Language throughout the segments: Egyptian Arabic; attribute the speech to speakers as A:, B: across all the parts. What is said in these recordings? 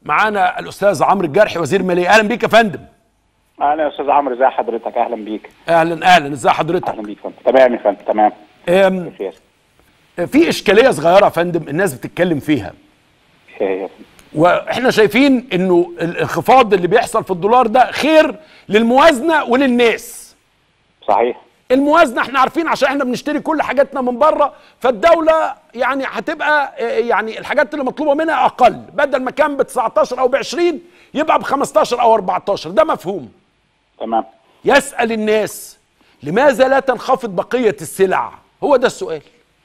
A: معانا الاستاذ عمرو الجرحي وزير الماليه اهلا بيك يا فندم
B: اهلا يا استاذ عمرو ازي حضرتك اهلا بيك
A: اهلا اهلا ازي حضرتك
B: اهلا بيك فندم تمام يا فندم تمام
A: أم،
B: بخير
A: في اشكاليه صغيره يا فندم الناس بتتكلم فيها
B: خير يا فندم.
A: واحنا شايفين انه الانخفاض اللي بيحصل في الدولار ده خير للموازنه وللناس
B: صحيح
A: الموازنه احنا عارفين عشان احنا بنشتري كل حاجاتنا من بره فالدوله يعني هتبقى آه، يعني الحاجات اللي مطلوبه منها اقل بدل ما كان ب 19 او ب 20 يبقى ب 15 او 14 ده مفهوم
B: تمام
A: يسال الناس لماذا لا تنخفض بقيه السلع هو ده السؤال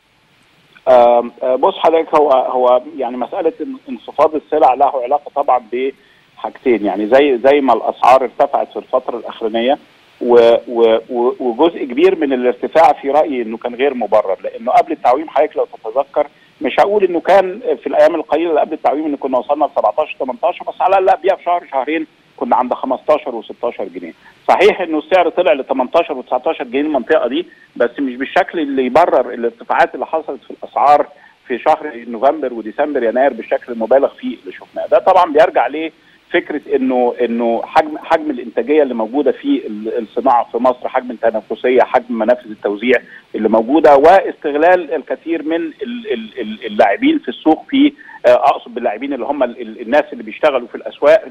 B: آم، آه، بص حضرتك هو هو يعني مساله إن- انخفاض السلع له علاقه طبعا بحاجتين يعني زي زي ما الاسعار ارتفعت في الفتره الاخرانيه و و و وجزء كبير من الارتفاع في رايي انه كان غير مبرر لانه قبل التعويم حضرتك لو تتذكر مش هقول انه كان في الايام القليله اللي قبل التعويم ان كنا وصلنا ل 17 18 بس على الاقل قبلها بشهر شهرين كنا عند 15 و16 جنيه صحيح انه السعر طلع ل 18 و19 جنيه المنطقه دي بس مش بالشكل اللي يبرر الارتفاعات اللي حصلت في الاسعار في شهر نوفمبر وديسمبر يناير بالشكل المبالغ فيه اللي شفناه ده طبعا بيرجع ليه فكره انه انه حجم حجم الانتاجيه اللي موجوده في ال- الصناعه في مصر حجم التنافسيه حجم منافذ التوزيع اللي موجوده واستغلال الكثير من ال- ال- ال- اللاعبين في السوق في آه، اقصد باللاعبين اللي هم ال- ال- الناس اللي بيشتغلوا في الاسواق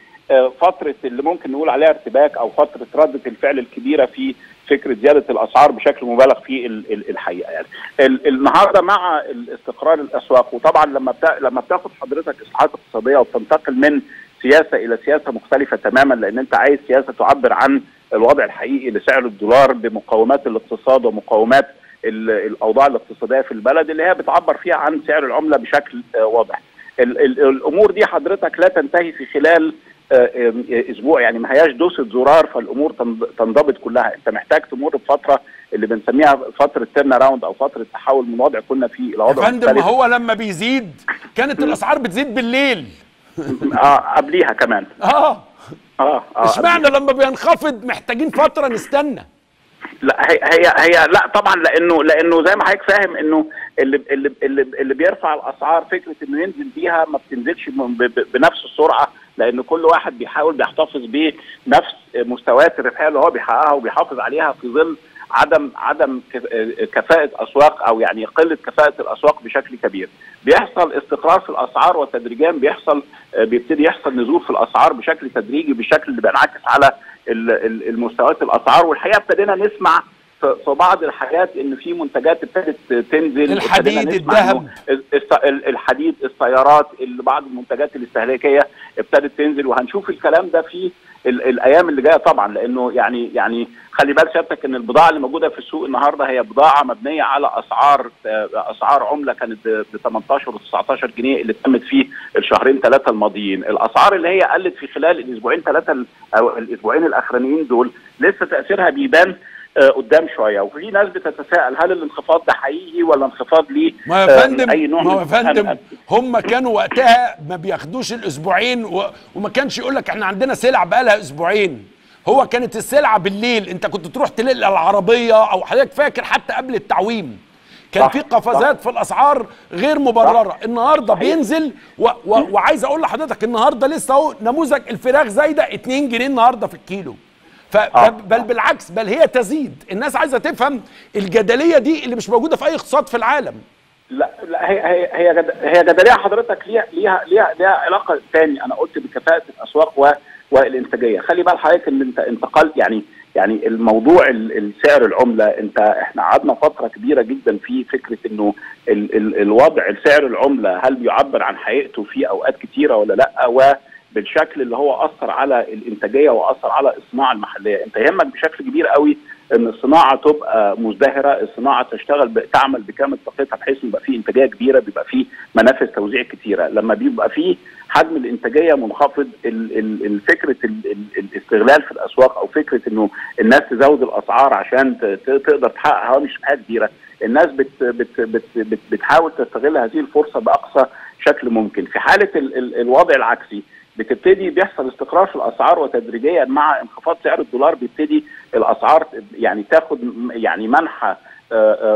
B: لفتره اللي ممكن نقول عليها ارتباك او فتره رده الفعل الكبيره في فكره زياده الاسعار بشكل مبالغ فيه ال- ال- الحقيقه يعني ال- النهارده مع الاستقرار الاسواق وطبعا لما بتا... لما بتاخد حضرتك اصلاحات اقتصاديه وبتنتقل من سياسه الى سياسه مختلفه تماما لان انت عايز سياسه تعبر عن الوضع الحقيقي لسعر الدولار بمقومات الاقتصاد ومقومات ال- الاوضاع الاقتصاديه في البلد اللي هي بتعبر فيها عن سعر العمله بشكل آه، واضح. ال- ال- الامور دي حضرتك لا تنتهي في خلال آه، آم، اسبوع يعني ما هياش دوسه زرار فالامور تنض- تنضبط كلها انت محتاج تمر بفتره اللي بنسميها فتره تيرن اراوند او فتره تحول من وضع كنا فيه الى
A: يا
B: وضع
A: فندم ما
B: مختلف
A: هو لما بيزيد كانت الاسعار بتزيد بالليل
B: اه قبليها كمان
A: اه
B: اه اه
A: اشمعنى لما بينخفض محتاجين فتره نستنى
B: لا هي هي هي لا طبعا لانه لانه زي ما حضرتك فاهم انه اللي اللي اللي, اللي بيرفع الاسعار فكره انه ينزل بيها ما بتنزلش من- ب- ب- بنفس السرعه لان كل واحد بيحاول بيحتفظ بنفس مستويات الربحيه اللي هو بيحققها وبيحافظ عليها في ظل عدم عدم كف- كفاءه اسواق او يعني قله كفاءه الاسواق بشكل كبير. بيحصل استقرار في الاسعار وتدريجيا بيحصل بيبتدي يحصل نزول في الاسعار بشكل تدريجي بالشكل اللي بينعكس على ال- ال- المستويات الاسعار والحقيقه ابتدينا نسمع في في بعض الحاجات ان في منتجات ابتدت تنزل
A: الحديد،
B: ابتدينا نسمع
A: الذهب.
B: إنه الس- ال- الحديد السيارات اللي بعض المنتجات الاستهلاكيه ابتدت تنزل وهنشوف الكلام ده في ال- الايام اللي جايه طبعا لانه يعني يعني خلي بال سيادتك ان البضاعه اللي موجوده في السوق النهارده هي بضاعه مبنيه على اسعار آه، اسعار عمله كانت ب 18 و 19 جنيه اللي تمت في الشهرين ثلاثه الماضيين، الاسعار اللي هي قلت في خلال الاسبوعين ثلاثه ال- او الاسبوعين الاخرانيين دول لسه تاثيرها بيبان آه، قدام شويه وفي ناس بتتساءل هل الانخفاض ده حقيقي ولا انخفاض ليه
A: ما يا
B: آه،
A: فندم
B: اي نوع
A: ما
B: من
A: هو يا فندم
B: الفهم؟
A: هم كانوا وقتها ما بياخدوش الاسبوعين و... وما كانش يقول لك احنا عندنا سلع بقالها اسبوعين هو كانت السلعه بالليل انت كنت تروح تلاقي العربيه او حضرتك فاكر حتى قبل التعويم كان
B: صح،
A: في قفزات في الاسعار غير مبرره النهارده
B: صحيح.
A: بينزل و... و... وعايز اقول لحضرتك النهارده لسه اهو نموذج الفراخ زايده 2 جنيه النهارده في الكيلو ف...
B: آه.
A: بل بالعكس بل هي تزيد الناس عايزه تفهم الجدليه دي اللي مش موجوده في اي اقتصاد في العالم
B: لا لا هي هي هي جد هي جدليه حضرتك ليها ليها ليها ليها علاقه تاني انا قلت بكفاءه الاسواق و والانتاجيه خلي بال حضرتك ان انت انتقلت يعني يعني الموضوع ال- السعر العمله انت احنا قعدنا فتره كبيره جدا في فكره انه ال ال الوضع سعر العمله هل بيعبر عن حقيقته في اوقات كتيره ولا لا وبالشكل اللي هو اثر على الانتاجيه واثر على الصناعه المحليه انت يهمك بشكل كبير قوي ان الصناعه تبقى مزدهره، الصناعه تشتغل ب- تعمل بكامل طاقتها بحيث يبقى في انتاجيه كبيره، بيبقى في منافذ توزيع كتيره، لما بيبقى في حجم الانتاجيه منخفض ال- ال- ال- فكره ال- ال- الاستغلال في الاسواق او فكره انه الناس تزود الاسعار عشان ت- ت- تقدر تحقق هوامش ربحيه كبيره، الناس بت بت بت بت بتحاول تستغل هذه الفرصه باقصى شكل ممكن، في حاله ال- ال- الوضع العكسي بتبتدي بيحصل استقرار في الاسعار وتدريجيا مع انخفاض سعر الدولار بيبتدي الاسعار يعني تاخد يعني منحى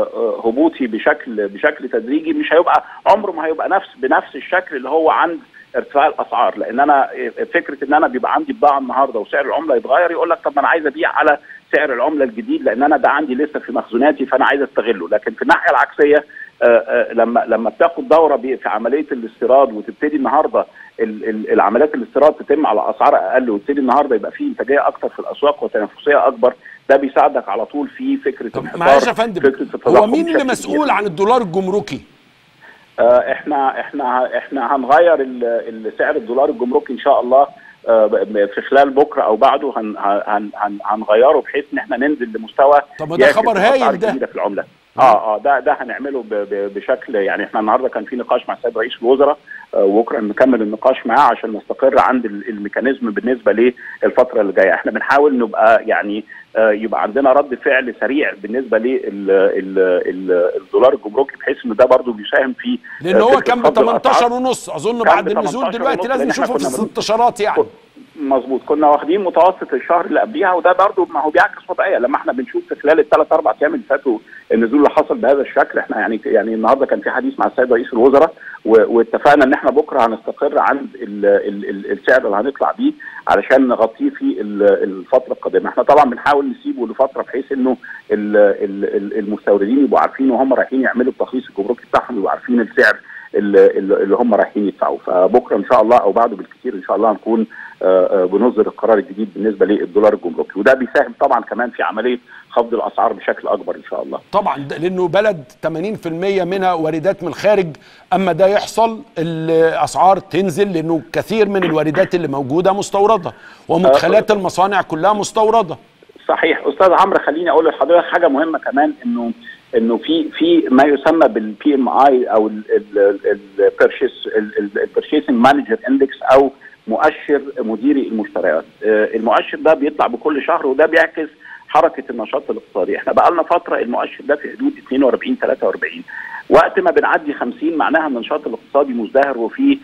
B: هبوطي بشكل بشكل تدريجي مش هيبقى عمره ما هيبقى نفس بنفس الشكل اللي هو عند ارتفاع الاسعار لان انا فكره ان انا بيبقى عندي بضاعه النهارده وسعر العمله يتغير يقول لك طب ما انا عايز ابيع على سعر العمله الجديد لان انا ده عندي لسه في مخزوناتي فانا عايز استغله لكن في الناحيه العكسيه آآ آآ لما لما بتاخد دوره في عمليه الاستيراد وتبتدي النهارده العمليات الاستيراد تتم على اسعار اقل وتبتدي النهارده يبقى في انتاجيه اكتر في الاسواق وتنافسيه اكبر ده بيساعدك على طول في فكره
A: طب معلش يا فندم هو مين اللي مسؤول عن الدولار الجمركي؟
B: آه احنا احنا احنا هنغير سعر الدولار الجمركي ان شاء الله آه في خلال بكره او بعده هن هن هن هنغيره بحيث ان احنا ننزل لمستوى
A: طب ده خبر هايل ده
B: في العمله اه اه ده ده هنعمله ب ب بشكل يعني احنا النهارده كان في نقاش مع السيد رئيس الوزراء آه وبكره نكمل النقاش معاه عشان نستقر عند الميكانيزم بالنسبه للفتره اللي جايه احنا بنحاول نبقى يعني آه يبقى عندنا رد فعل سريع بالنسبه للدولار الجمركي بحيث ان ده برضه بيساهم في
A: لان هو كان ب 18 ونص اظن بعد النزول دلوقتي لازم نشوفه في الستاشرات يعني
B: مظبوط كنا واخدين متوسط الشهر اللي قبليها وده برضه ما هو بيعكس وضعيه لما احنا بنشوف في خلال الثلاث اربع ايام اللي فاتوا النزول اللي حصل بهذا الشكل احنا يعني يعني النهارده كان في حديث مع السيد رئيس الوزراء واتفقنا ان احنا بكره هنستقر عند ال ال ال السعر اللي هنطلع بيه علشان نغطيه في الفتره القادمه احنا طبعا بنحاول نسيبه لفتره بحيث انه ال ال المستوردين يبقوا عارفين وهم رايحين يعملوا التخليص الجمركي بتاعهم يبقوا عارفين السعر اللي هم رايحين يدفعوه فبكره ان شاء الله او بعده بالكثير ان شاء الله هنكون بنصدر القرار الجديد بالنسبه للدولار الجمركي وده بيساهم طبعا كمان في عمليه خفض الاسعار بشكل اكبر ان شاء الله
A: طبعا لانه بلد 80% منها واردات من الخارج اما ده يحصل الاسعار تنزل لانه كثير من الواردات اللي موجوده مستورده ومدخلات المصانع كلها مستورده
B: صحيح استاذ عمرو خليني اقول لحضرتك حاجه مهمه كمان انه انه في في ما يسمى بالبي ام اي او البيرشيس البيرشيسنج مانجر اندكس او مؤشر مديري المشتريات المؤشر ده بيطلع بكل شهر وده بيعكس حركه النشاط الاقتصادي احنا بقى لنا فتره المؤشر ده في حدود 42 43 وقت ما بنعدي 50 معناها ان النشاط الاقتصادي مزدهر وفي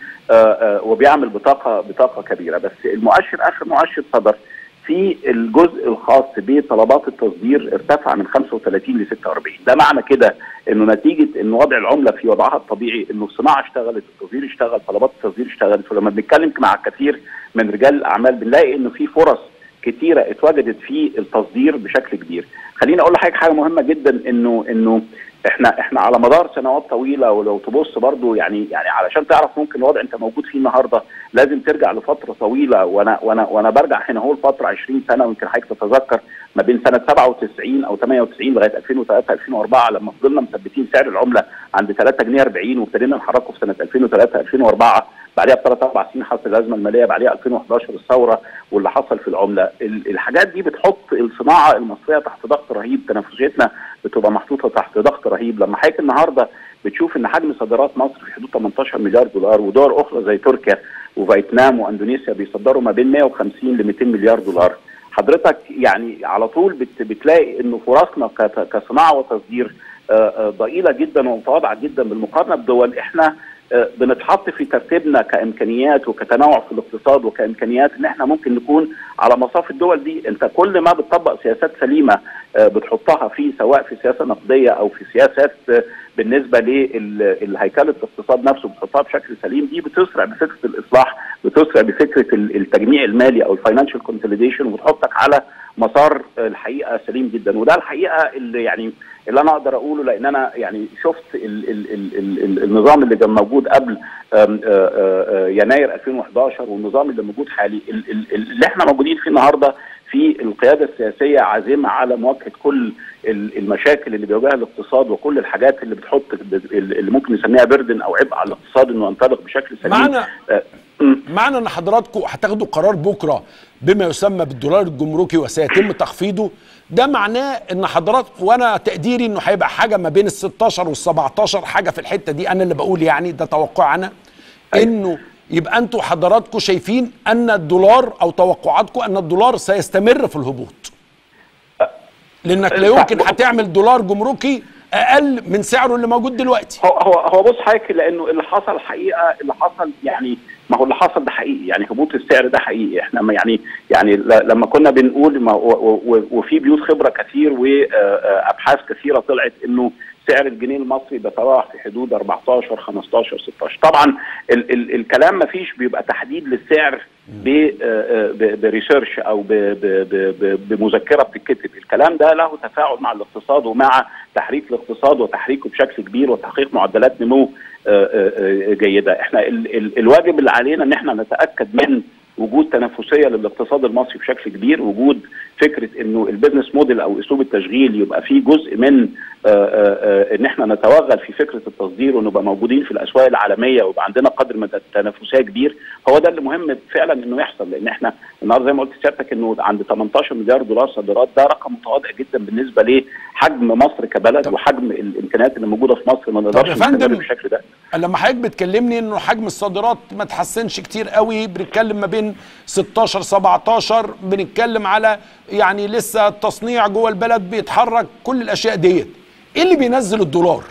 B: وبيعمل بطاقه بطاقه كبيره بس المؤشر اخر مؤشر صدر في الجزء الخاص بطلبات التصدير ارتفع من 35 ل 46 ده معنى كده انه نتيجه ان وضع العمله في وضعها الطبيعي انه الصناعه اشتغلت التصدير اشتغل طلبات التصدير اشتغلت ولما بنتكلم مع كثير من رجال الاعمال بنلاقي انه في فرص كتيره اتوجدت في التصدير بشكل كبير خليني اقول لحضرتك حاجه مهمه جدا انه انه احنا احنا على مدار سنوات طويله ولو تبص برضو يعني يعني علشان تعرف ممكن الوضع انت موجود فيه النهارده لازم ترجع لفتره طويله وانا وانا وانا برجع هنا هو لفتره 20 سنه ويمكن حضرتك تتذكر ما بين سنه 97 او 98 لغايه 2003 2004 لما فضلنا مثبتين سعر العمله عند 3 جنيه 40 وابتدينا نحركه في سنه 2003 2004 بعدها بثلاث اربع سنين حصل الازمه الماليه بعدها 2011 الثوره واللي حصل في العمله الحاجات دي بتحط الصناعه المصريه تحت ضغط رهيب تنافسيتنا بتبقى محطوطه تحت ضغط رهيب لما حضرتك النهارده بتشوف ان حجم صادرات مصر في حدود 18 مليار دولار ودول اخرى زي تركيا وفيتنام واندونيسيا بيصدروا ما بين 150 ل 200 مليار دولار حضرتك يعني على طول بت بتلاقي انه فرصنا كصناعه وتصدير ضئيله جدا ومتواضعه جدا بالمقارنه بدول احنا بنتحط في ترتيبنا كامكانيات وكتنوع في الاقتصاد وكامكانيات ان احنا ممكن نكون على مصاف الدول دي انت كل ما بتطبق سياسات سليمه بتحطها في سواء في سياسه نقديه او في سياسات بالنسبه لهيكله الاقتصاد نفسه بتحطها بشكل سليم دي بتسرع بفكره الاصلاح بتسرع بفكره التجميع المالي او الفاينانشال كونسوليديشن وبتحطك على مسار الحقيقه سليم جدا وده الحقيقه اللي يعني اللي انا اقدر اقوله لان انا يعني شفت ال ال ال ال النظام اللي كان موجود قبل آم آم يناير 2011 والنظام اللي موجود حالي اللي احنا موجودين فيه النهارده في القياده السياسيه عازمه على مواجهه كل المشاكل اللي بيواجهها الاقتصاد وكل الحاجات اللي بتحط اللي ممكن نسميها بردن او عبء على الاقتصاد انه ينطلق بشكل سليم
A: معنى معنى ان حضراتكم هتاخدوا قرار بكره بما يسمى بالدولار الجمركي وسيتم تخفيضه ده معناه ان حضراتكم وانا تقديري انه هيبقى حاجه ما بين ال 16 وال 17 حاجه في الحته دي انا اللي بقول يعني ده توقع انا انه يبقى انتوا حضراتكم شايفين ان الدولار او توقعاتكم ان الدولار سيستمر في الهبوط لانك لا يمكن هتعمل دولار جمركي اقل من سعره اللي موجود دلوقتي
B: هو هو هو بص حضرتك لانه اللي حصل حقيقه اللي حصل يعني ما هو اللي حصل ده حقيقي يعني هبوط السعر ده حقيقي احنا ما يعني يعني لما كنا بنقول ما وفي بيوت خبره كتير وابحاث كثيره طلعت انه سعر الجنيه المصري بيتراوح في حدود 14 15 16 طبعا ال ال الكلام ما فيش بيبقى تحديد للسعر بريسيرش او بمذكره بتتكتب الكلام ده له تفاعل مع الاقتصاد ومع تحريك الاقتصاد وتحريكه بشكل كبير وتحقيق معدلات نمو جيده احنا ال ال الواجب اللي علينا ان احنا نتاكد من وجود تنافسيه للاقتصاد المصري بشكل كبير وجود فكره انه البيزنس موديل او اسلوب التشغيل يبقى فيه جزء من آآ آآ ان احنا نتوغل في فكره التصدير ونبقى موجودين في الاسواق العالميه ويبقى عندنا قدر من التنافسيه كبير هو ده اللي مهم فعلا انه يحصل لان احنا النهارده زي ما قلت سيادتك انه عند 18 مليار دولار صادرات ده رقم متواضع جدا بالنسبه لحجم مصر كبلد طب. وحجم الامكانيات اللي موجوده في مصر ما نقدرش
A: نستمر بالشكل ده لما حضرتك بتكلمني انه حجم الصادرات ما تحسنش كتير قوي بنتكلم ما بين 16 17 بنتكلم على يعني لسه التصنيع جوه البلد بيتحرك كل الاشياء ديت ايه اللي بينزل الدولار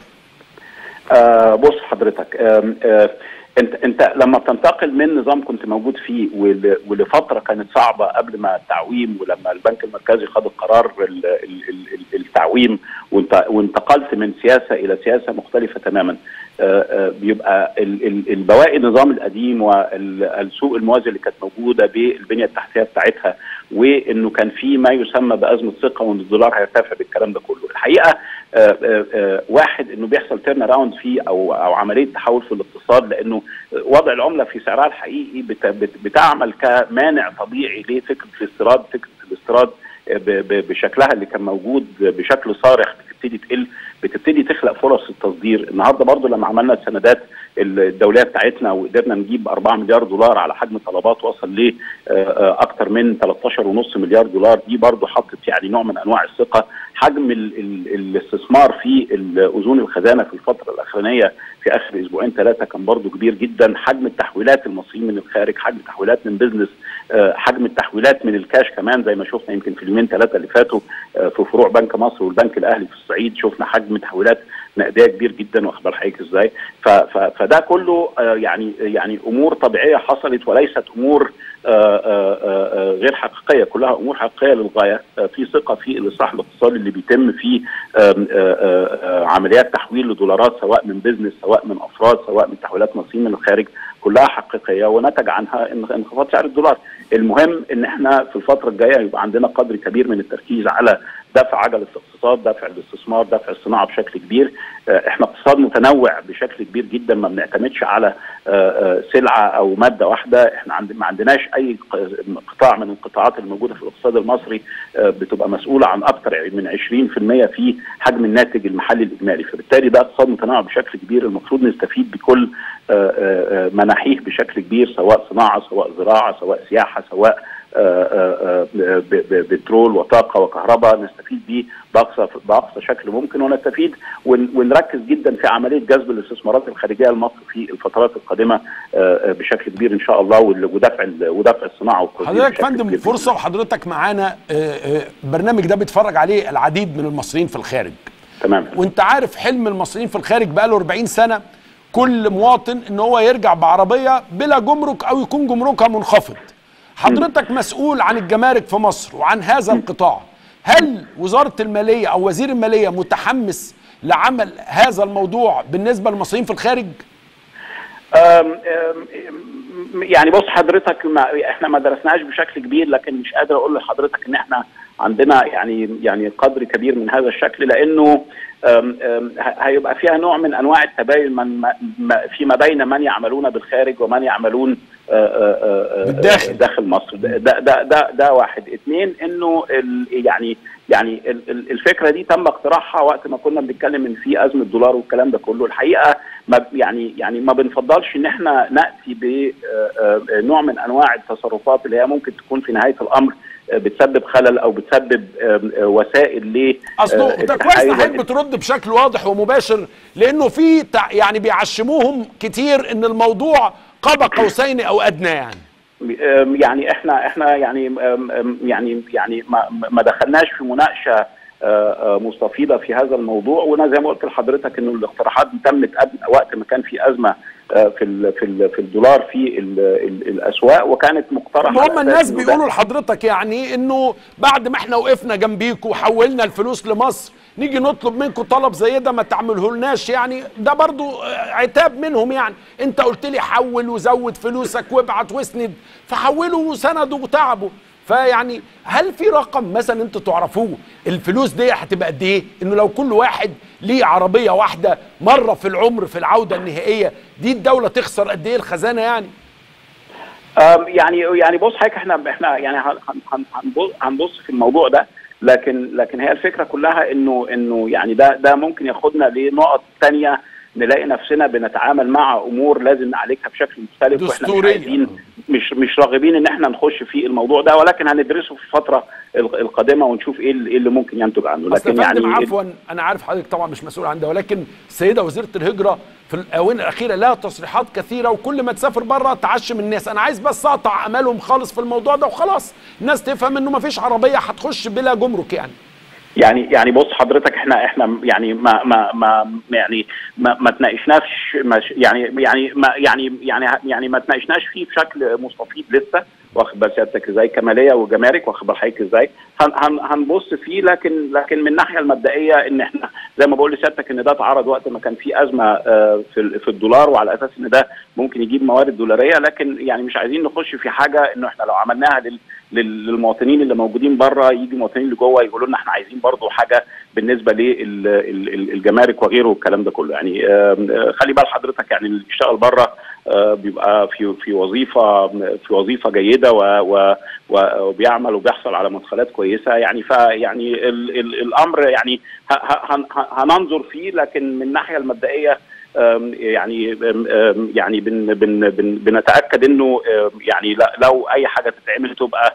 B: آه بص حضرتك آه آه انت انت لما بتنتقل من نظام كنت موجود فيه ولفتره كانت صعبه قبل ما التعويم ولما البنك المركزي خد القرار التعويم وانتقلت من سياسه الى سياسه مختلفه تماما بيبقى البواقي النظام القديم والسوق الموازي اللي كانت موجوده بالبنيه التحتيه بتاعتها وانه كان في ما يسمى بازمه ثقه وان الدولار هيرتفع بالكلام ده كله الحقيقه آآ آآ واحد انه بيحصل تيرن اراوند فيه او او عمليه تحول في الاقتصاد لانه وضع العمله في سعرها الحقيقي بتعمل كمانع طبيعي لفكره الاستيراد فكره الاستيراد بشكلها اللي كان موجود بشكل صارخ بتبتدي تقل بتبتدي تخلق فرص التصدير النهارده برضو لما عملنا السندات الدوليه بتاعتنا وقدرنا نجيب 4 مليار دولار على حجم طلبات وصل ل اكثر من 13.5 مليار دولار دي برضو حطت يعني نوع من انواع الثقه حجم ال ال الاستثمار في اذون الخزانه في الفتره الاخرانيه في اخر اسبوعين ثلاثه كان برضو كبير جدا حجم التحويلات المصريين من الخارج حجم التحويلات من بزنس حجم التحويلات من الكاش كمان زي ما شفنا يمكن في اليومين ثلاثه اللي فاتوا في فروع بنك مصر والبنك الاهلي في الصعيد شفنا حجم تحويلات نقديه كبير جدا واخد بال حضرتك ازاي فده كله يعني يعني امور طبيعيه حصلت وليست امور غير حقيقيه كلها امور حقيقيه للغايه في ثقه في الاصلاح الاقتصادي اللي بيتم في عمليات تحويل لدولارات سواء من بزنس سواء من افراد سواء من تحويلات مصريين من الخارج كلها حقيقيه ونتج عنها انخفاض سعر الدولار المهم ان احنا في الفتره الجايه يبقى عندنا قدر كبير من التركيز على دفع عجله الاقتصاد دفع الاستثمار دفع الصناعه بشكل كبير احنا اقتصاد متنوع بشكل كبير جدا ما بنعتمدش على سلعه او ماده واحده احنا عند ما عندناش اي قطاع من القطاعات الموجوده في الاقتصاد المصري بتبقى مسؤوله عن اكثر من 20% في حجم الناتج المحلي الاجمالي فبالتالي ده اقتصاد متنوع بشكل كبير المفروض نستفيد بكل مناحيه بشكل كبير سواء صناعه سواء زراعه سواء سياحه سواء بترول وطاقه وكهرباء نستفيد بيه باقصى باقصى شكل ممكن ونستفيد ونركز جدا في عمليه جذب الاستثمارات الخارجيه لمصر في الفترات القادمه بشكل كبير ان شاء الله ودفع ودفع الصناعه
A: حضرتك فندم فرصه وحضرتك معانا البرنامج ده بيتفرج عليه العديد من المصريين في الخارج
B: تمام
A: وانت عارف حلم المصريين في الخارج بقاله 40 سنه كل مواطن ان هو يرجع بعربيه بلا جمرك او يكون جمركها منخفض حضرتك مسؤول عن الجمارك في مصر وعن هذا القطاع هل وزارة المالية أو وزير المالية متحمس لعمل هذا الموضوع بالنسبة للمصريين في الخارج؟
B: أم أم يعني بص حضرتك ما احنا ما درسناش بشكل كبير لكن مش قادر اقول لحضرتك ان احنا عندنا يعني يعني قدر كبير من هذا الشكل لانه أم أم هيبقى فيها نوع من انواع التباين من فيما بين من يعملون بالخارج ومن يعملون
A: بالداخل
B: داخل مصر ده ده ده ده واحد اثنين انه يعني يعني الفكره دي تم اقتراحها وقت ما كنا بنتكلم ان في ازمه دولار والكلام ده كله الحقيقه ما يعني يعني ما بنفضلش ان احنا ناتي بنوع من انواع التصرفات اللي هي ممكن تكون في نهايه الامر بتسبب خلل او بتسبب وسائل ل
A: اصله ده كويس حضرتك بترد بشكل واضح ومباشر لانه في يعني بيعشموهم كتير ان الموضوع قاب قوسين او ادنى يعني
B: يعني احنا احنا يعني يعني يعني ما, ما دخلناش في مناقشه مستفيضه في هذا الموضوع وانا زي ما قلت لحضرتك انه الاقتراحات دي تمت قبل وقت ما كان في ازمه في ال في ال في الدولار في ال ال الاسواق وكانت مقترحه
A: هم الناس بيقولوا لحضرتك يعني انه بعد ما احنا وقفنا جنبيكم وحولنا الفلوس لمصر نيجي نطلب منكم طلب زي ده ما تعمله لناش يعني ده برضو عتاب منهم يعني انت قلت لي حول وزود فلوسك وابعت واسند فحولوا وسندوا وتعبوا فيعني هل في رقم مثلا انتوا تعرفوه الفلوس دي هتبقى قد ايه؟ انه لو كل واحد ليه عربيه واحده مره في العمر في العوده النهائيه دي الدوله تخسر قد ايه الخزانه يعني؟
B: يعني يعني بص حضرتك احنا احنا يعني هنبص في الموضوع ده لكن لكن هي الفكره كلها انه انه يعني ده ده ممكن ياخدنا لنقط ثانيه نلاقي نفسنا بنتعامل مع امور لازم نعالجها بشكل مختلف واحنا مش عايزين مش مش راغبين ان احنا نخش في الموضوع ده ولكن هندرسه في الفتره القادمه ونشوف ايه اللي ممكن ينتج عنه
A: لكن يعني عفوا انا عارف حضرتك طبعا مش مسؤول عن ده ولكن السيده وزيره الهجره في الاونه الاخيره لها تصريحات كثيره وكل ما تسافر بره تعشم الناس انا عايز بس اقطع امالهم خالص في الموضوع ده وخلاص الناس تفهم انه ما فيش عربيه هتخش بلا جمرك يعني
B: يعني يعني بص حضرتك احنا احنا يعني ما ما ما يعني ما, ما تناقشناش يعني يعني ما يعني يعني يعني ما تناقشناش فيه بشكل مستفيض لسه واخد بال سيادتك ازاي كماليه وجمارك واخد بال حضرتك ازاي هن هن هنبص فيه لكن لكن من الناحيه المبدئيه ان احنا زي ما بقول لسيادتك ان ده اتعرض وقت ما كان في ازمه في في الدولار وعلى اساس ان ده ممكن يجيب موارد دولاريه لكن يعني مش عايزين نخش في حاجه انه احنا لو عملناها لل للمواطنين اللي موجودين بره يجي المواطنين اللي جوه يقولوا لنا احنا عايزين برضه حاجه بالنسبه للجمارك وغيره والكلام ده كله يعني خلي بال حضرتك يعني اللي بيشتغل بره بيبقى في في وظيفه في وظيفه جيده و وبيعمل وبيحصل على مدخلات كويسه يعني فيعني ال ال الامر يعني هننظر فيه لكن من الناحيه المبدئيه يعني يعني بن بن بن بنتاكد انه يعني لو اي حاجه تتعمل تبقى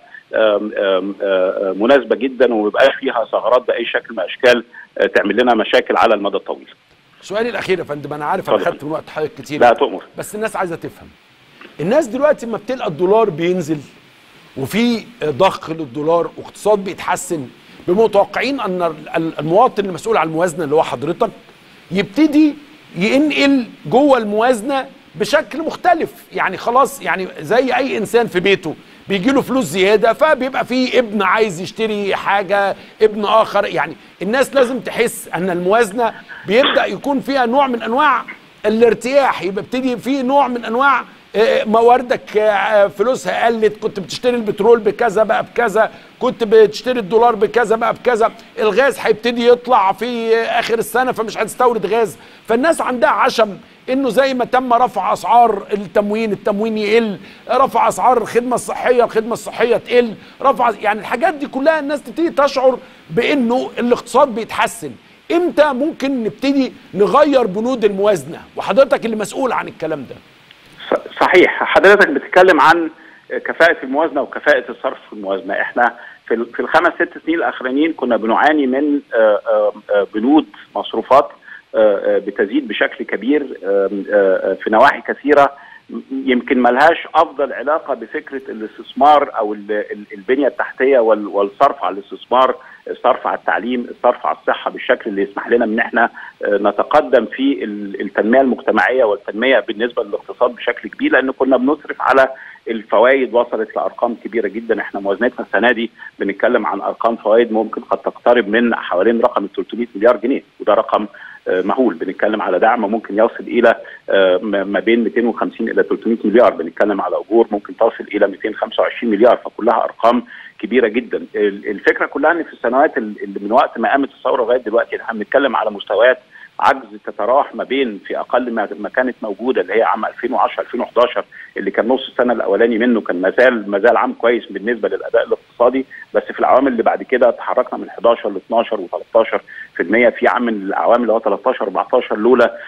B: مناسبه جدا وما يبقاش فيها ثغرات باي شكل من الاشكال تعمل لنا مشاكل على المدى الطويل.
A: سؤالي الاخير يا فندم انا عارف انا خدت من وقت حضرتك كتير
B: لا تؤمر
A: بس الناس عايزه تفهم الناس دلوقتي لما بتلقى الدولار بينزل وفي ضخ للدولار واقتصاد بيتحسن بمتوقعين ان المواطن المسؤول عن الموازنه اللي هو حضرتك يبتدي ينقل جوه الموازنه بشكل مختلف يعني خلاص يعني زي اي انسان في بيته بيجي له فلوس زياده فبيبقى في ابن عايز يشتري حاجه ابن اخر يعني الناس لازم تحس ان الموازنه بيبدا يكون فيها نوع من انواع الارتياح يبقى ابتدي في نوع من انواع مواردك فلوسها قلت كنت بتشتري البترول بكذا بقى بكذا كنت بتشتري الدولار بكذا بقى بكذا الغاز هيبتدي يطلع في اخر السنه فمش هتستورد غاز فالناس عندها عشم انه زي ما تم رفع اسعار التموين التموين يقل رفع اسعار الخدمه الصحيه الخدمه الصحيه تقل رفع يعني الحاجات دي كلها الناس تبتدي تشعر بانه الاقتصاد بيتحسن امتى ممكن نبتدي نغير بنود الموازنه وحضرتك اللي مسؤول عن الكلام ده
B: صحيح حضرتك بتتكلم عن كفاءة الموازنة وكفاءة الصرف في الموازنة احنا في في الخمس ست سنين الأخرانيين كنا بنعاني من بنود مصروفات بتزيد بشكل كبير في نواحي كثيرة يمكن ملهاش افضل علاقه بفكره الاستثمار او البنيه التحتيه والصرف على الاستثمار الصرف على التعليم الصرف على الصحه بالشكل اللي يسمح لنا ان احنا نتقدم في التنميه المجتمعيه والتنميه بالنسبه للاقتصاد بشكل كبير لان كنا بنصرف على الفوائد وصلت لارقام كبيره جدا احنا موازنتنا السنه دي بنتكلم عن ارقام فوائد ممكن قد تقترب من حوالين رقم ال 300 مليار جنيه وده رقم مهول بنتكلم على دعم ممكن يصل الى ما بين 250 الى 300 مليار بنتكلم على اجور ممكن تصل الى 225 مليار فكلها ارقام كبيره جدا الفكره كلها ان في السنوات اللي من وقت ما قامت الثوره لغايه دلوقتي احنا بنتكلم على مستويات عجز تتراوح ما بين في اقل ما كانت موجوده اللي هي عام 2010 2011 اللي كان نص السنه الاولاني منه كان ما زال ما زال عام كويس بالنسبه للاداء الاقتصادي بس في العوامل اللي بعد كده تحركنا من 11 ل 12 و13 في المية في عام من الاعوام اللي هو 13 14 لولا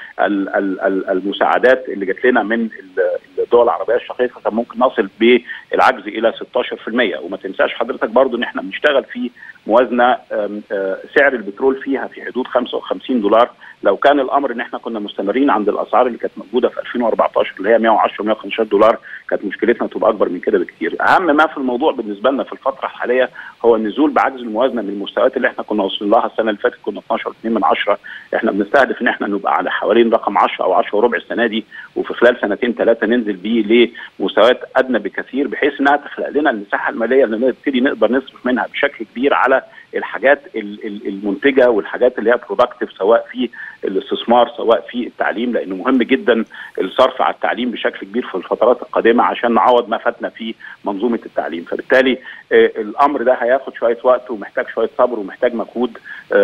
B: المساعدات اللي جات لنا من الدول العربيه الشقيقه كان ممكن نصل بالعجز الى 16% وما تنساش حضرتك برضو ان احنا بنشتغل في موازنه سعر البترول فيها في حدود 55 دولار لو كان الامر ان احنا كنا مستمرين عند الاسعار اللي كانت موجوده في 2014 اللي هي 110 115 دولار كانت مشكلتنا تبقى اكبر من كده بكتير اهم ما في الموضوع بالنسبه لنا في الفتره الحاليه هو النزول بعجز الموازنه من المستويات اللي احنا كنا وصلنا لها السنه اللي فاتت كنا كنا 12 2 من 10 احنا بنستهدف ان احنا نبقى على حوالين رقم 10 او 10 وربع السنه دي وفي خلال سنتين ثلاثه ننزل بيه لمستويات ادنى بكثير بحيث انها تخلق لنا المساحه الماليه اللي نبتدي نقدر نصرف منها بشكل كبير على الحاجات المنتجه والحاجات اللي هي برودكتيف سواء في الاستثمار سواء في التعليم لانه مهم جدا الصرف على التعليم بشكل كبير في الفترات القادمه عشان نعوض ما فاتنا في منظومه التعليم فبالتالي الامر ده هياخد شويه وقت ومحتاج شويه صبر ومحتاج مجهود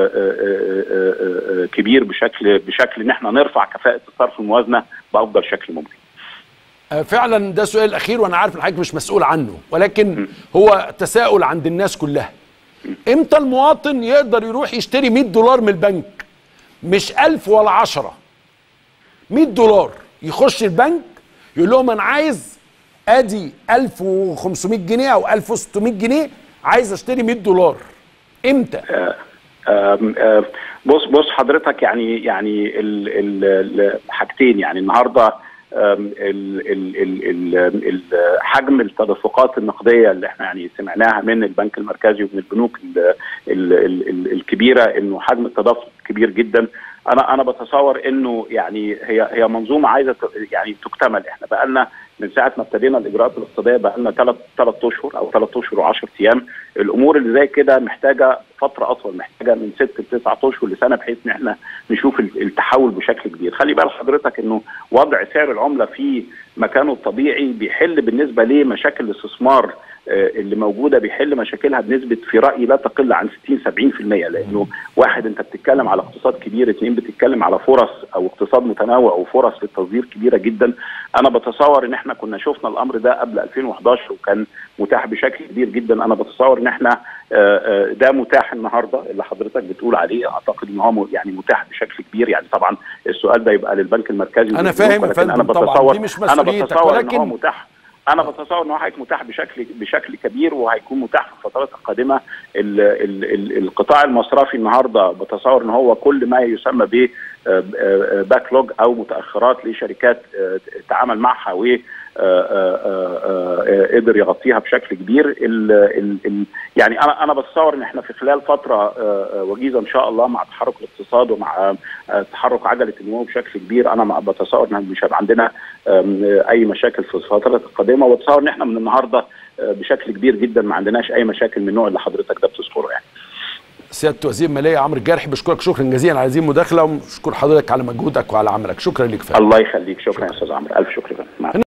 B: كبير بشكل بشكل ان احنا نرفع كفاءه الصرف الموازنه بافضل شكل ممكن
A: فعلا ده سؤال الاخير وانا عارف ان حضرتك مش مسؤول عنه ولكن هو تساؤل عند الناس كلها امتى المواطن يقدر يروح يشتري 100 دولار من البنك مش 1000 ولا 10 100 دولار يخش البنك يقول لهم انا عايز ادي 1500 جنيه او 1600 جنيه عايز اشتري 100 دولار امتى
B: آه آه بص بص حضرتك يعني يعني الحاجتين يعني النهارده حجم التدفقات النقديه اللي احنا يعني سمعناها من البنك المركزي ومن البنوك ال ال ال الكبيره انه حجم التدفق كبير جدا انا انا بتصور انه يعني هي هي منظومه عايزه يعني تكتمل احنا بقى لنا من ساعه ما ابتدينا الاجراءات الاقتصاديه بقى لنا ثلاث ثلاث اشهر او ثلاث اشهر و10 ايام الامور اللي زي كده محتاجه فتره اطول محتاجه من ست لتسعة اشهر لسنه بحيث ان احنا نشوف التحول بشكل كبير خلي بال حضرتك انه وضع سعر العمله في مكانه الطبيعي بيحل بالنسبه لمشاكل الاستثمار اللي موجوده بيحل مشاكلها بنسبه في رايي لا تقل عن 60 70% لانه واحد انت بتتكلم على اقتصاد كبير اثنين بتتكلم على فرص او اقتصاد متنوع وفرص للتصدير كبيره جدا انا بتصور ان احنا كنا شفنا الامر ده قبل 2011 وكان متاح بشكل كبير جدا انا بتصور ان احنا ده متاح النهارده اللي حضرتك بتقول عليه اعتقد ان هو يعني متاح بشكل كبير يعني طبعا السؤال ده يبقى للبنك المركزي
A: انا فاهم
B: انا بتصور
A: دي مش
B: انا بتصور
A: ولكن
B: ان هو متاح انا بتصور ان هو هيكون متاح بشكل بشكل كبير وهيكون متاح في الفترات القادمه ال ال ال القطاع المصرفي النهارده بتصور ان هو كل ما يسمى ب باكلوج او متاخرات لشركات تعامل معها و قدر يغطيها بشكل كبير ال ال ال يعني انا انا بتصور ان احنا في خلال فتره وجيزه ان شاء الله مع تحرك الاقتصاد ومع تحرك عجله النمو بشكل كبير انا بتصور ان مش هيبقى عندنا اي مشاكل في الفترات القادمه وبتصور ان احنا من النهارده بشكل كبير جدا ما عندناش اي مشاكل من النوع اللي حضرتك ده بتذكره يعني.
A: سياده وزير الماليه عمرو الجرحي بشكرك شكرا جزيلا على هذه المداخله وبشكر حضرتك على مجهودك وعلى عملك شكرا لك
B: فندم الله يخليك شكرا يا استاذ عمرو الف شكر فندم